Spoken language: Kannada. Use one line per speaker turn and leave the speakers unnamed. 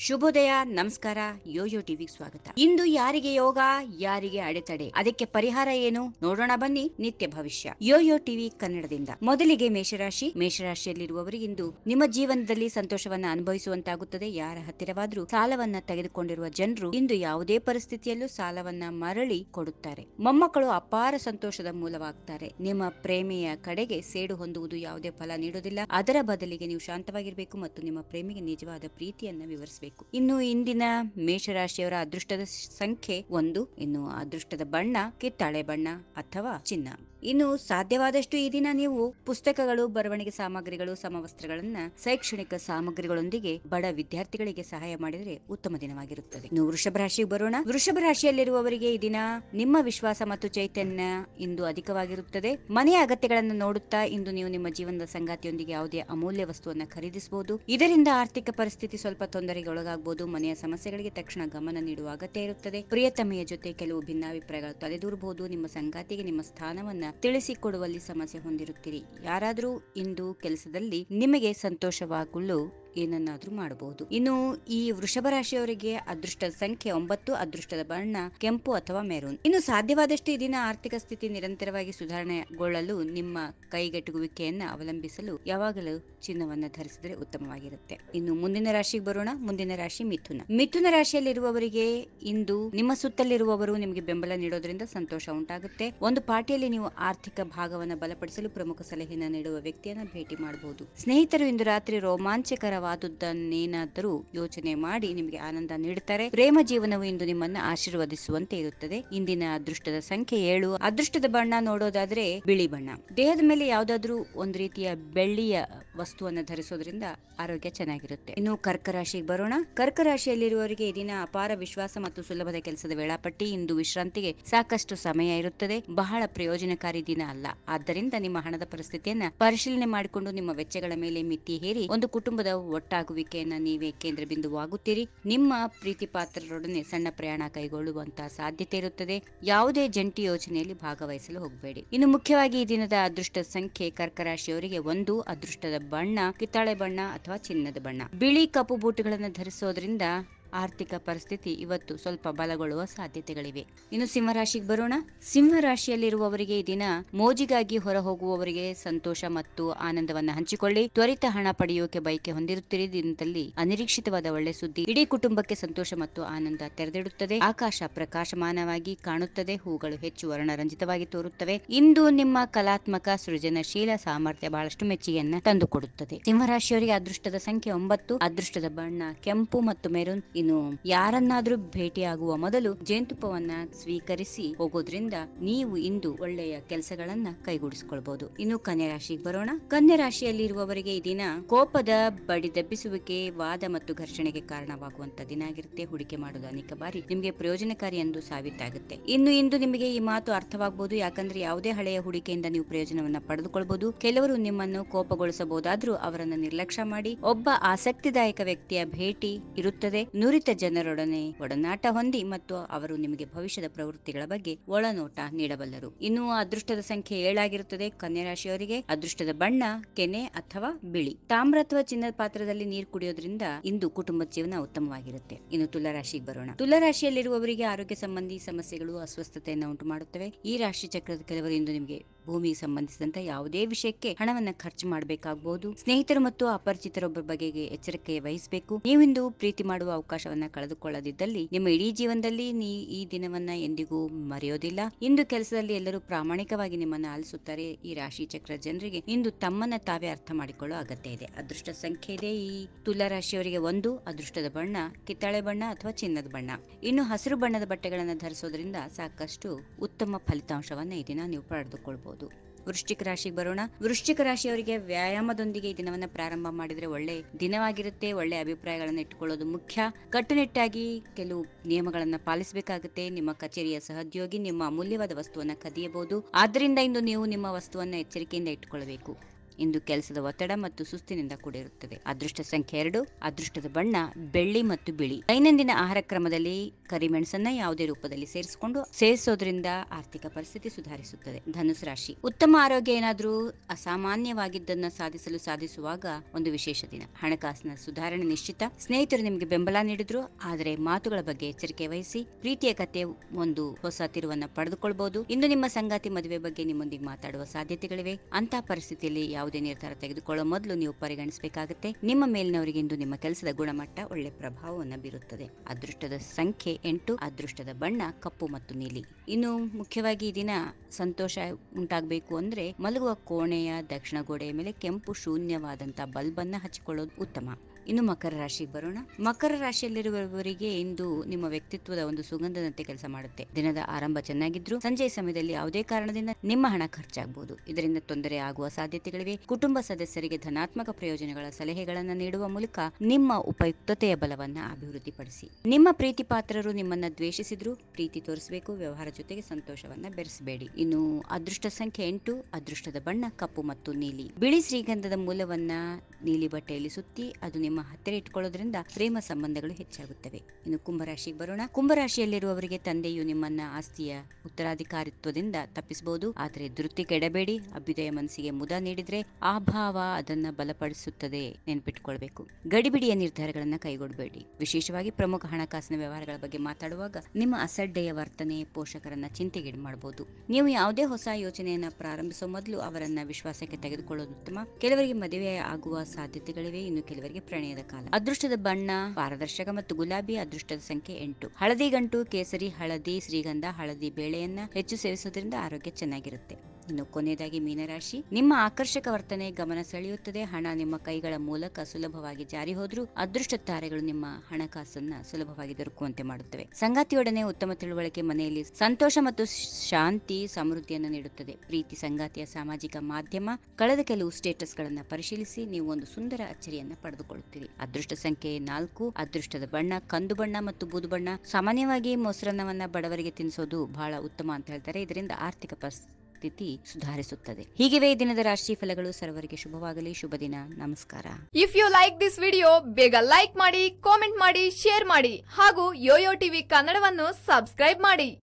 ಶುಭೋದಯ ನಮಸ್ಕಾರ ಯೋಯೋ ಟಿವಿಗೆ ಸ್ವಾಗತ ಇಂದು ಯಾರಿಗೆ ಯೋಗ ಯಾರಿಗೆ ಅಡೆತಡೆ ಅದಕ್ಕೆ ಪರಿಹಾರ ಏನು ನೋಡೋಣ ಬನ್ನಿ ನಿತ್ಯ ಭವಿಷ್ಯ ಯೋಯೋ ಟಿವಿ ಕನ್ನಡದಿಂದ ಮೊದಲಿಗೆ ಮೇಷರಾಶಿ ಮೇಷರಾಶಿಯಲ್ಲಿರುವವರಿಗೆ ಇಂದು ನಿಮ್ಮ ಜೀವನದಲ್ಲಿ ಸಂತೋಷವನ್ನ ಅನುಭವಿಸುವಂತಾಗುತ್ತದೆ ಯಾರ ಹತ್ತಿರವಾದ್ರೂ ಸಾಲವನ್ನ ತೆಗೆದುಕೊಂಡಿರುವ ಜನರು ಇಂದು ಯಾವುದೇ ಪರಿಸ್ಥಿತಿಯಲ್ಲೂ ಸಾಲವನ್ನ ಮರಳಿ ಕೊಡುತ್ತಾರೆ ಮೊಮ್ಮಕ್ಕಳು ಅಪಾರ ಸಂತೋಷದ ಮೂಲವಾಗ್ತಾರೆ ನಿಮ್ಮ ಪ್ರೇಮಿಯ ಕಡೆಗೆ ಸೇಡು ಹೊಂದುವುದು ಯಾವುದೇ ಫಲ ನೀಡುವುದಿಲ್ಲ ಅದರ ಬದಲಿಗೆ ನೀವು ಶಾಂತವಾಗಿರಬೇಕು ಮತ್ತು ನಿಮ್ಮ ಪ್ರೇಮಿಗೆ ನಿಜವಾದ ಪ್ರೀತಿಯನ್ನ ವಿವರಿಸಬೇಕು ಇನ್ನು ಇಂದಿನ ಮೇಷರಾಶಿಯವರ ಅದೃಷ್ಟದ ಸಂಖ್ಯೆ ಒಂದು ಇನ್ನು ಅದೃಷ್ಟದ ಬಣ್ಣ ಕಿತ್ತಾಳೆ ಬಣ್ಣ ಅಥವಾ ಚಿನ್ನ ಇನ್ನು ಸಾಧ್ಯವಾದಷ್ಟು ಈ ದಿನ ನೀವು ಪುಸ್ತಕಗಳು ಬರವಣಿಗೆ ಸಾಮಗ್ರಿಗಳು ಸಮವಸ್ತ್ರಗಳನ್ನ ಶೈಕ್ಷಣಿಕ ಸಾಮಗ್ರಿಗಳೊಂದಿಗೆ ಬಡ ವಿದ್ಯಾರ್ಥಿಗಳಿಗೆ ಸಹಾಯ ಮಾಡಿದರೆ ಉತ್ತಮ ದಿನವಾಗಿರುತ್ತದೆ ಇನ್ನು ವೃಷಭ ರಾಶಿಗೆ ಬರೋಣ ವೃಷಭ ರಾಶಿಯಲ್ಲಿರುವವರಿಗೆ ಈ ದಿನ ನಿಮ್ಮ ವಿಶ್ವಾಸ ಮತ್ತು ಚೈತನ್ಯ ಇಂದು ಅಧಿಕವಾಗಿರುತ್ತದೆ ಮನೆಯ ಅಗತ್ಯಗಳನ್ನು ನೋಡುತ್ತಾ ಇಂದು ನೀವು ನಿಮ್ಮ ಜೀವನದ ಸಂಗಾತಿಯೊಂದಿಗೆ ಯಾವುದೇ ಅಮೂಲ್ಯ ವಸ್ತುವನ್ನ ಖರೀದಿಸಬಹುದು ಇದರಿಂದ ಆರ್ಥಿಕ ಪರಿಸ್ಥಿತಿ ಸ್ವಲ್ಪ ತೊಂದರೆಗೆ ಒಳಗಾಗಬಹುದು ಮನೆಯ ಸಮಸ್ಯೆಗಳಿಗೆ ತಕ್ಷಣ ಗಮನ ನೀಡುವ ಅಗತ್ಯ ಇರುತ್ತದೆ ಪ್ರಿಯತಮೆಯ ಜೊತೆ ಕೆಲವು ಭಿನ್ನಾಭಿಪ್ರಾಯಗಳು ತಲೆದೂರಬಹುದು ನಿಮ್ಮ ಸಂಗಾತಿಗೆ ನಿಮ್ಮ ಸ್ಥಾನವನ್ನ ತಿಳಿಸಿಕೊಡುವಲ್ಲಿ ಸಮಸ್ಯೆ ಹೊಂದಿರುತ್ತೀರಿ ಯಾರಾದರೂ ಇಂದು ಕೆಲಸದಲ್ಲಿ ನಿಮಗೆ ಸಂತೋಷವಾಗಲು ಏನನ್ನಾದ್ರೂ ಮಾಡಬಹುದು ಇನ್ನು ಈ ವೃಷಭ ರಾಶಿಯವರಿಗೆ ಅದೃಷ್ಟದ ಸಂಖ್ಯೆ ಒಂಬತ್ತು ಅದೃಷ್ಟದ ಬಣ್ಣ ಕೆಂಪು ಅಥವಾ ಮೆರೂನ್ ಇನ್ನು ಸಾಧ್ಯವಾದಷ್ಟು ಈ ದಿನ ಆರ್ಥಿಕ ಸ್ಥಿತಿ ನಿರಂತರವಾಗಿ ಸುಧಾರಣೆಗೊಳ್ಳಲು ನಿಮ್ಮ ಕೈಗೆಟುಕುವಿಕೆಯನ್ನ ಅವಲಂಬಿಸಲು ಯಾವಾಗಲೂ ಚಿನ್ನವನ್ನ ಧರಿಸಿದ್ರೆ ಉತ್ತಮವಾಗಿರುತ್ತೆ ಇನ್ನು ಮುಂದಿನ ರಾಶಿಗೆ ಬರೋಣ ಮುಂದಿನ ರಾಶಿ ಮಿಥುನ ಮಿಥುನ ರಾಶಿಯಲ್ಲಿರುವವರಿಗೆ ಇಂದು ನಿಮ್ಮ ಸುತ್ತಲಿರುವವರು ನಿಮಗೆ ಬೆಂಬಲ ನೀಡೋದ್ರಿಂದ ಸಂತೋಷ ಉಂಟಾಗುತ್ತೆ ಒಂದು ಪಾರ್ಟಿಯಲ್ಲಿ ನೀವು ಆರ್ಥಿಕ ಭಾಗವನ್ನು ಬಲಪಡಿಸಲು ಪ್ರಮುಖ ಸಲಹೆಯನ್ನು ನೀಡುವ ವ್ಯಕ್ತಿಯನ್ನ ಭೇಟಿ ಮಾಡಬಹುದು ಸ್ನೇಹಿತರು ಇಂದು ರಾತ್ರಿ ರೋಮಾಂಚಕರವಾದುದನ್ನೇನಾದರೂ ಯೋಚನೆ ಮಾಡಿ ನಿಮಗೆ ಆನಂದ ನೀಡುತ್ತಾರೆ ಪ್ರೇಮ ಜೀವನವು ಇಂದು ನಿಮ್ಮನ್ನ ಆಶೀರ್ವದಿಸುವಂತೆ ಇರುತ್ತದೆ ಇಂದಿನ ಅದೃಷ್ಟದ ಸಂಖ್ಯೆ ಏಳು ಅದೃಷ್ಟದ ಬಣ್ಣ ನೋಡೋದಾದ್ರೆ ಬಿಳಿ ಬಣ್ಣ ದೇಹದ ಮೇಲೆ ಯಾವ್ದಾದ್ರೂ ಒಂದು ರೀತಿಯ ಬೆಳ್ಳಿಯ ವಸ್ತುವನ್ನ ಧರಿಸೋದ್ರಿಂದ ಆರೋಗ್ಯ ಚೆನ್ನಾಗಿರುತ್ತೆ ಇನ್ನು ಕರ್ಕ ರಾಶಿಗೆ ಬರೋಣ ಕರ್ಕ ರಾಶಿಯಲ್ಲಿರುವವರಿಗೆ ಈ ದಿನ ಅಪಾರ ವಿಶ್ವಾಸ ಮತ್ತು ಸುಲಭದ ಕೆಲಸದ ವೇಳಾಪಟ್ಟಿ ಇಂದು ವಿಶ್ರಾಂತಿಗೆ ಸಾಕಷ್ಟು ಸಮಯ ಇರುತ್ತದೆ ಬಹಳ ಪ್ರಯೋಜನಕಾರಿ ದಿನ ಅಲ್ಲ ಆದ್ದರಿಂದ ನಿಮ್ಮ ಹಣದ ಪರಿಸ್ಥಿತಿಯನ್ನ ಪರಿಶೀಲನೆ ಮಾಡಿಕೊಂಡು ನಿಮ್ಮ ವೆಚ್ಚಗಳ ಮೇಲೆ ಮಿತಿ ಹೇರಿ ಒಂದು ಕುಟುಂಬದ ಒಟ್ಟಾಗುವಿಕೆಯನ್ನ ನೀವೇ ಕೇಂದ್ರ ಬಿಂದುವಾಗುತ್ತೀರಿ ನಿಮ್ಮ ಪ್ರೀತಿ ಪಾತ್ರರೊಡನೆ ಸಣ್ಣ ಪ್ರಯಾಣ ಕೈಗೊಳ್ಳುವಂತಹ ಸಾಧ್ಯತೆ ಇರುತ್ತದೆ ಯಾವುದೇ ಜಂಟಿ ಯೋಜನೆಯಲ್ಲಿ ಭಾಗವಹಿಸಲು ಹೋಗಬೇಡಿ ಇನ್ನು ಮುಖ್ಯವಾಗಿ ಈ ದಿನದ ಅದೃಷ್ಟದ ಸಂಖ್ಯೆ ಕರ್ಕ ರಾಶಿಯವರಿಗೆ ಒಂದು ಅದೃಷ್ಟದ ಬಣ್ಣ ಕಿತ್ತಾಳೆ ಬಣ್ಣ ಅಥವಾ ಚಿನ್ನದ ಬಣ್ಣ ಬಿಳಿ ಕಪ್ಪು ಬೂಟುಗಳನ್ನು ಧರಿಸೋದ್ರಿಂದ ಆರ್ಥಿಕ ಪರಿಸ್ಥಿತಿ ಇವತ್ತು ಸ್ವಲ್ಪ ಬಲಗೊಳ್ಳುವ ಸಾಧ್ಯತೆಗಳಿವೆ ಇನ್ನು ಸಿಂಹರಾಶಿಗೆ ಬರೋಣ ಸಿಂಹರಾಶಿಯಲ್ಲಿರುವವರಿಗೆ ಈ ದಿನ ಮೋಜಿಗಾಗಿ ಹೊರ ಹೋಗುವವರಿಗೆ ಸಂತೋಷ ಮತ್ತು ಆನಂದವನ್ನ ಹಂಚಿಕೊಳ್ಳಿ ತ್ವರಿತ ಹಣ ಪಡೆಯೋಕೆ ಬಯಕೆ ಹೊಂದಿರುತ್ತೀರಿ ದಿನದಲ್ಲಿ ಅನಿರೀಕ್ಷಿತವಾದ ಒಳ್ಳೆ ಸುದ್ದಿ ಇಡೀ ಕುಟುಂಬಕ್ಕೆ ಸಂತೋಷ ಮತ್ತು ಆನಂದ ತೆರೆದಿಡುತ್ತದೆ ಆಕಾಶ ಪ್ರಕಾಶಮಾನವಾಗಿ ಕಾಣುತ್ತದೆ ಹೂಗಳು ಹೆಚ್ಚು ವರ್ಣರಂಜಿತವಾಗಿ ತೋರುತ್ತವೆ ಇಂದು ನಿಮ್ಮ ಕಲಾತ್ಮಕ ಸೃಜನಶೀಲ ಸಾಮರ್ಥ್ಯ ಬಹಳಷ್ಟು ಮೆಚ್ಚುಗೆಯನ್ನ ತಂದುಕೊಡುತ್ತದೆ ಸಿಂಹರಾಶಿಯವರಿಗೆ ಅದೃಷ್ಟದ ಸಂಖ್ಯೆ ಒಂಬತ್ತು ಅದೃಷ್ಟದ ಬಣ್ಣ ಕೆಂಪು ಮತ್ತು ಮೆರೂನ್ ಇನ್ನು ಯಾರನ್ನಾದ್ರೂ ಭೇಟಿಯಾಗುವ ಮೊದಲು ಜೇನುತುಪ್ಪವನ್ನ ಸ್ವೀಕರಿಸಿ ಹೋಗೋದ್ರಿಂದ ನೀವು ಇಂದು ಒಳ್ಳೆಯ ಕೆಲಸಗಳನ್ನ ಕೈಗೂಡಿಸಿಕೊಳ್ಬಹುದು ಇನ್ನು ಕನ್ಯಾ ರಾಶಿಗೆ ಬರೋಣ ಕನ್ಯಾ ರಾಶಿಯಲ್ಲಿರುವವರಿಗೆ ಈ ದಿನ ಕೋಪದ ಬಡಿದೆಬ್ಬಿಸುವಿಕೆ ವಾದ ಮತ್ತು ಘರ್ಷಣೆಗೆ ಕಾರಣವಾಗುವಂತ ದಿನ ಆಗಿರುತ್ತೆ ಹೂಡಿಕೆ ಮಾಡೋದು ಅನೇಕ ಬಾರಿ ನಿಮಗೆ ಪ್ರಯೋಜನಕಾರಿ ಎಂದು ಸಾಬೀತಾಗುತ್ತೆ ಇನ್ನು ಇಂದು ನಿಮಗೆ ಈ ಮಾತು ಅರ್ಥವಾಗಬಹುದು ಯಾಕಂದ್ರೆ ಯಾವುದೇ ಹಳೆಯ ಹೂಡಿಕೆಯಿಂದ ನೀವು ಪ್ರಯೋಜನವನ್ನ ಪಡೆದುಕೊಳ್ಬಹುದು ಕೆಲವರು ನಿಮ್ಮನ್ನು ಕೋಪಗೊಳಿಸಬಹುದಾದ್ರೂ ಅವರನ್ನು ನಿರ್ಲಕ್ಷ್ಯ ಮಾಡಿ ಒಬ್ಬ ಆಸಕ್ತಿದಾಯಕ ವ್ಯಕ್ತಿಯ ಭೇಟಿ ಇರುತ್ತದೆ ನುರಿತ ಜನರೊಡನೆ ಒಡನಾಟ ಹೊಂದಿ ಮತ್ತು ಅವರು ನಿಮಗೆ ಭವಿಷ್ಯದ ಪ್ರವೃತ್ತಿಗಳ ಬಗ್ಗೆ ಒಳನೋಟ ನೀಡಬಲ್ಲರು ಇನ್ನು ಅದೃಷ್ಟದ ಸಂಖ್ಯೆ ಏಳಾಗಿರುತ್ತದೆ ಕನ್ಯಾ ರಾಶಿಯವರಿಗೆ ಅದೃಷ್ಟದ ಬಣ್ಣ ಕೆನೆ ಅಥವಾ ಬಿಳಿ ತಾಮ್ರ ಅಥವಾ ಚಿನ್ನದ ಪಾತ್ರದಲ್ಲಿ ನೀರು ಕುಡಿಯೋದ್ರಿಂದ ಇಂದು ಕುಟುಂಬದ ಜೀವನ ಉತ್ತಮವಾಗಿರುತ್ತೆ ಇನ್ನು ತುಲಾರಾಶಿಗೆ ಬರೋಣ ತುಲಾರಾಶಿಯಲ್ಲಿರುವವರಿಗೆ ಆರೋಗ್ಯ ಸಂಬಂಧಿ ಸಮಸ್ಯೆಗಳು ಅಸ್ವಸ್ಥತೆಯನ್ನು ಉಂಟು ಮಾಡುತ್ತವೆ ಈ ರಾಶಿ ಚಕ್ರದ ಕೆಲವರು ಇಂದು ನಿಮಗೆ ಭೂಮಿಗೆ ಸಂಬಂಧಿಸಿದಂತ ಯಾವುದೇ ವಿಷಯಕ್ಕೆ ಹಣವನ್ನ ಖರ್ಚು ಮಾಡಬೇಕಾಗಬಹುದು ಸ್ನೇಹಿತರು ಮತ್ತು ಅಪರಿಚಿತರೊಬ್ಬರ ಬಗೆಗೆ ಎಚ್ಚರಿಕೆ ವಹಿಸಬೇಕು ನೀವಿಂದು ಪ್ರೀತಿ ಮಾಡುವ ಅವಕಾಶವನ್ನ ಕಳೆದುಕೊಳ್ಳದಿದ್ದಲ್ಲಿ ನಿಮ್ಮ ಇಡೀ ಜೀವನದಲ್ಲಿ ನೀ ಈ ದಿನವನ್ನ ಎಂದಿಗೂ ಮರೆಯೋದಿಲ್ಲ ಇಂದು ಕೆಲಸದಲ್ಲಿ ಎಲ್ಲರೂ ಪ್ರಾಮಾಣಿಕವಾಗಿ ನಿಮ್ಮನ್ನ ಆಲಿಸುತ್ತಾರೆ ಈ ರಾಶಿ ಚಕ್ರ ಜನರಿಗೆ ಇಂದು ತಮ್ಮನ್ನ ತಾವೇ ಅರ್ಥ ಮಾಡಿಕೊಳ್ಳೋ ಅಗತ್ಯ ಇದೆ ಅದೃಷ್ಟ ಸಂಖ್ಯೆ ಇದೆ ಈ ತುಲಾ ರಾಶಿಯವರಿಗೆ ಒಂದು ಅದೃಷ್ಟದ ಬಣ್ಣ ಕಿತ್ತಾಳೆ ಬಣ್ಣ ಅಥವಾ ಚಿನ್ನದ ಬಣ್ಣ ಇನ್ನು ಹಸಿರು ಬಣ್ಣದ ಬಟ್ಟೆಗಳನ್ನು ಧರಿಸೋದ್ರಿಂದ ಸಾಕಷ್ಟು ಉತ್ತಮ ಫಲಿತಾಂಶವನ್ನ ಈ ದಿನ ನೀವು ಪಡೆದುಕೊಳ್ಬಹುದು ವೃಶ್ಚಿಕ ರಾಶಿಗೆ ಬರೋಣ ವೃಶ್ಚಿಕ ರಾಶಿಯವರಿಗೆ ವ್ಯಾಯಾಮದೊಂದಿಗೆ ಈ ದಿನವನ್ನ ಪ್ರಾರಂಭ ಮಾಡಿದ್ರೆ ಒಳ್ಳೆ ದಿನವಾಗಿರುತ್ತೆ ಒಳ್ಳೆ ಅಭಿಪ್ರಾಯಗಳನ್ನು ಇಟ್ಟುಕೊಳ್ಳೋದು ಮುಖ್ಯ ಕಟ್ಟುನಿಟ್ಟಾಗಿ ಕೆಲವು ನಿಯಮಗಳನ್ನ ಪಾಲಿಸಬೇಕಾಗುತ್ತೆ ನಿಮ್ಮ ಕಚೇರಿಯ ಸಹೋದ್ಯೋಗಿ ನಿಮ್ಮ ಅಮೂಲ್ಯವಾದ ವಸ್ತುವನ್ನ ಕದಿಯಬಹುದು ಆದ್ರಿಂದ ಇಂದು ನೀವು ನಿಮ್ಮ ವಸ್ತುವನ್ನ ಎಚ್ಚರಿಕೆಯಿಂದ ಇಟ್ಟುಕೊಳ್ಳಬೇಕು ಇಂದು ಕೆಲಸದ ಒತ್ತಡ ಮತ್ತು ಸುಸ್ತಿನಿಂದ ಕೂಡಿರುತ್ತದೆ ಅದೃಷ್ಟ ಸಂಖ್ಯೆ ಎರಡು ಅದೃಷ್ಟದ ಬಣ್ಣ ಬೆಳ್ಳಿ ಮತ್ತು ಬಿಳಿ ದೈನಂದಿನ ಆಹಾರ ಕ್ರಮದಲ್ಲಿ ಕರಿಮೆಣಸನ್ನ ಯಾವುದೇ ರೂಪದಲ್ಲಿ ಸೇರಿಸಿಕೊಂಡು ಸೇರಿಸೋದ್ರಿಂದ ಆರ್ಥಿಕ ಪರಿಸ್ಥಿತಿ ಸುಧಾರಿಸುತ್ತದೆ ಧನುಸು ರಾಶಿ ಉತ್ತಮ ಆರೋಗ್ಯ ಏನಾದರೂ ಅಸಾಮಾನ್ಯವಾಗಿದ್ದನ್ನ ಸಾಧಿಸಲು ಸಾಧಿಸುವಾಗ ಒಂದು ವಿಶೇಷ ದಿನ ಹಣಕಾಸಿನ ಸುಧಾರಣೆ ನಿಶ್ಚಿತ ಸ್ನೇಹಿತರು ನಿಮಗೆ ಬೆಂಬಲ ನೀಡಿದ್ರು ಆದರೆ ಮಾತುಗಳ ಬಗ್ಗೆ ಎಚ್ಚರಿಕೆ ವಹಿಸಿ ಪ್ರೀತಿಯ ಕತೆ ಒಂದು ಹೊಸ ತಿರುವನ್ನ ಪಡೆದುಕೊಳ್ಬಹುದು ಇಂದು ನಿಮ್ಮ ಸಂಗಾತಿ ಮದುವೆ ಬಗ್ಗೆ ನಿಮ್ಮೊಂದಿಗೆ ಮಾತಾಡುವ ಸಾಧ್ಯತೆಗಳಿವೆ ಅಂತ ಪರಿಸ್ಥಿತಿಯಲ್ಲಿ ಯಾವುದೇ ನಿರ್ಧಾರ ತೆಗೆದುಕೊಳ್ಳೋ ಮೊದಲು ನೀವು ಪರಿಗಣಿಸಬೇಕಾಗುತ್ತೆ ನಿಮ್ಮ ಮೇಲಿನವರಿಗೆ ಇಂದು ನಿಮ್ಮ ಕೆಲಸದ ಗುಣಮಟ್ಟ ಒಳ್ಳೆ ಪ್ರಭಾವವನ್ನು ಬೀರುತ್ತದೆ ಅದೃಷ್ಟದ ಸಂಖ್ಯೆ ಎಂಟು ಅದೃಷ್ಟದ ಬಣ್ಣ ಕಪ್ಪು ಮತ್ತು ನೀಲಿ ಇನ್ನು ಮುಖ್ಯವಾಗಿ ಈ ದಿನ ಸಂತೋಷ ಉಂಟಾಗಬೇಕು ಅಂದ್ರೆ ಮಲಗುವ ಕೋಣೆಯ ದಕ್ಷಿಣ ಗೋಡೆಯ ಮೇಲೆ ಕೆಂಪು ಶೂನ್ಯವಾದಂತ ಬಲ್ಬ್ ಅನ್ನ ಹಚ್ಚಿಕೊಳ್ಳೋದು ಉತ್ತಮ ಇನ್ನು ಮಕರ ರಾಶಿಗೆ ಬರೋಣ ಮಕರ ರಾಶಿಯಲ್ಲಿರುವವರಿಗೆ ಇಂದು ನಿಮ್ಮ ವ್ಯಕ್ತಿತ್ವದ ಒಂದು ಸುಗಂಧದಂತೆ ಕೆಲಸ ಮಾಡುತ್ತೆ ದಿನದ ಆರಂಭ ಚೆನ್ನಾಗಿದ್ರು ಸಂಜೆಯ ಸಮಯದಲ್ಲಿ ಯಾವುದೇ ಕಾರಣದಿಂದ ನಿಮ್ಮ ಹಣ ಖರ್ಚಾಗಬಹುದು ಇದರಿಂದ ತೊಂದರೆ ಆಗುವ ಸಾಧ್ಯತೆಗಳಿವೆ ಕುಟುಂಬ ಸದಸ್ಯರಿಗೆ ಧನಾತ್ಮಕ ಪ್ರಯೋಜನಗಳ ಸಲಹೆಗಳನ್ನು ನೀಡುವ ಮೂಲಕ ನಿಮ್ಮ ಉಪಯುಕ್ತತೆಯ ಬಲವನ್ನ ಅಭಿವೃದ್ಧಿಪಡಿಸಿ ನಿಮ್ಮ ಪ್ರೀತಿ ಪಾತ್ರರು ನಿಮ್ಮನ್ನ ದ್ವೇಷಿಸಿದ್ರು ಪ್ರೀತಿ ತೋರಿಸಬೇಕು ವ್ಯವಹಾರ ಜೊತೆಗೆ ಸಂತೋಷವನ್ನ ಬೆರೆಸಬೇಡಿ ಇನ್ನು ಅದೃಷ್ಟ ಸಂಖ್ಯೆ ಎಂಟು ಅದೃಷ್ಟದ ಬಣ್ಣ ಕಪ್ಪು ಮತ್ತು ನೀಲಿ ಬಿಳಿ ಶ್ರೀಗಂಧದ ಮೂಲವನ್ನ ನೀಲಿ ಬಟ್ಟೆಯಲ್ಲಿ ಸುತ್ತಿ ಅದು ನಿಮ್ಮ ಹತ್ತಿರ ಇಟ್ಕೊಳ್ಳೋದ್ರಿಂದ ಪ್ರೇಮ ಸಂಬಂಧಗಳು ಹೆಚ್ಚಾಗುತ್ತವೆ ಇನ್ನು ಕುಂಭರಾಶಿಗೆ ಬರೋಣ ಕುಂಭರಾಶಿಯಲ್ಲಿರುವವರಿಗೆ ತಂದೆಯು ನಿಮ್ಮನ್ನ ಆಸ್ತಿಯ ಉತ್ತರಾಧಿಕಾರಿತ್ವದಿಂದ ತಪ್ಪಿಸಬಹುದು ಆದರೆ ಧೃತಿ ಕೆಡಬೇಡಿ ಅಭ್ಯುದಯ ಮನಸ್ಸಿಗೆ ಮುದ ನೀಡಿದ್ರೆ ಆ ಭಾವ ಅದನ್ನ ಬಲಪಡಿಸುತ್ತದೆ ನೆನ್ಪಿಟ್ಕೊಳ್ಬೇಕು ಗಡಿಬಿಡಿಯ ನಿರ್ಧಾರಗಳನ್ನ ಕೈಗೊಳ್ಳಬೇಡಿ ವಿಶೇಷವಾಗಿ ಪ್ರಮುಖ ಹಣಕಾಸಿನ ವ್ಯವಹಾರಗಳ ಬಗ್ಗೆ ಮಾತಾಡುವಾಗ ನಿಮ್ಮ ಅಸಡ್ಡೆಯ ವರ್ತನೆ ಪೋಷಕರನ್ನ ಚಿಂತೆಗೀಡು ಮಾಡಬಹುದು ನೀವು ಯಾವುದೇ ಹೊಸ ಯೋಚನೆಯನ್ನ ಪ್ರಾರಂಭಿಸುವ ಮೊದಲು ಅವರನ್ನ ವಿಶ್ವಾಸಕ್ಕೆ ತೆಗೆದುಕೊಳ್ಳೋದು ಉತ್ತಮ ಕೆಲವರಿಗೆ ಮದುವೆ ಆಗುವ ಸಾಧ್ಯತೆಗಳಿವೆ ಇನ್ನು ಕೆಲವರಿಗೆ ಪ್ರಣಯದ ಕಾಲ ಅದೃಷ್ಟದ ಬಣ್ಣ ಪಾರದರ್ಶಕ ಮತ್ತು ಗುಲಾಬಿ ಅದೃಷ್ಟದ ಸಂಖ್ಯೆ ಎಂಟು ಹಳದಿ ಗಂಟು ಕೇಸರಿ ಹಳದಿ ಶ್ರೀಗಂಧ ಹಳದಿ ಬೇಳೆಯನ್ನ ಹೆಚ್ಚು ಸೇವಿಸೋದ್ರಿಂದ ಆರೋಗ್ಯ ಚೆನ್ನಾಗಿರುತ್ತೆ ಇನ್ನು ಕೊನೆಯದಾಗಿ ಮೀನರಾಶಿ ನಿಮ್ಮ ಆಕರ್ಷಕ ವರ್ತನೆ ಗಮನ ಸೆಳೆಯುತ್ತದೆ ಹಣ ನಿಮ್ಮ ಕೈಗಳ ಮೂಲಕ ಸುಲಭವಾಗಿ ಜಾರಿ ಹೋದ್ರೂ ಅದೃಷ್ಟ ತಾರೆಗಳು ನಿಮ್ಮ ಹಣಕಾಸನ್ನ ಸುಲಭವಾಗಿ ದೊರಕುವಂತೆ ಮಾಡುತ್ತವೆ ಸಂಗಾತಿಯೊಡನೆ ಉತ್ತಮ ತಿಳುವಳಿಕೆ ಮನೆಯಲ್ಲಿ ಸಂತೋಷ ಮತ್ತು ಶಾಂತಿ ಸಮೃದ್ಧಿಯನ್ನು ನೀಡುತ್ತದೆ ಪ್ರೀತಿ ಸಂಗಾತಿಯ ಸಾಮಾಜಿಕ ಮಾಧ್ಯಮ ಕಳೆದ ಕೆಲವು ಸ್ಟೇಟಸ್ ಗಳನ್ನ ಪರಿಶೀಲಿಸಿ ನೀವು ಒಂದು ಸುಂದರ ಅಚ್ಚರಿಯನ್ನ ಪಡೆದುಕೊಳ್ಳುತ್ತೀರಿ ಅದೃಷ್ಟ ಸಂಖ್ಯೆ ನಾಲ್ಕು ಅದೃಷ್ಟದ ಬಣ್ಣ ಕಂದು ಬಣ್ಣ ಮತ್ತು ಬೂದು ಬಣ್ಣ ಸಾಮಾನ್ಯವಾಗಿ ಮೊಸರನ್ನವನ್ನ ಬಡವರಿಗೆ ತಿನ್ನಿಸೋದು ಬಹಳ ಉತ್ತಮ ಅಂತ ಹೇಳ್ತಾರೆ ಇದರಿಂದ ಆರ್ಥಿಕ ಪರಿಸ್ಥಿತಿ ಸ್ಥಿತಿ ಸುಧಾರಿಸುತ್ತದೆ ಹೀಗಿವೆ ಈ ದಿನದ ರಾಶಿ ಫಲಗಳು ಸರ್ವರಿಗೆ ಶುಭವಾಗಲಿ ಶುಭ ದಿನ ನಮಸ್ಕಾರ
if you like this video ಬೇಗ ಲೈಕ್ ಮಾಡಿ ಕಾಮೆಂಟ್ ಮಾಡಿ ಶೇರ್ ಮಾಡಿ ಹಾಗೂ ಯೋಯೋ ಟಿವಿ ಕನ್ನಡವನ್ನು ಸಬ್ಸ್ಕ್ರೈಬ್ ಮಾಡಿ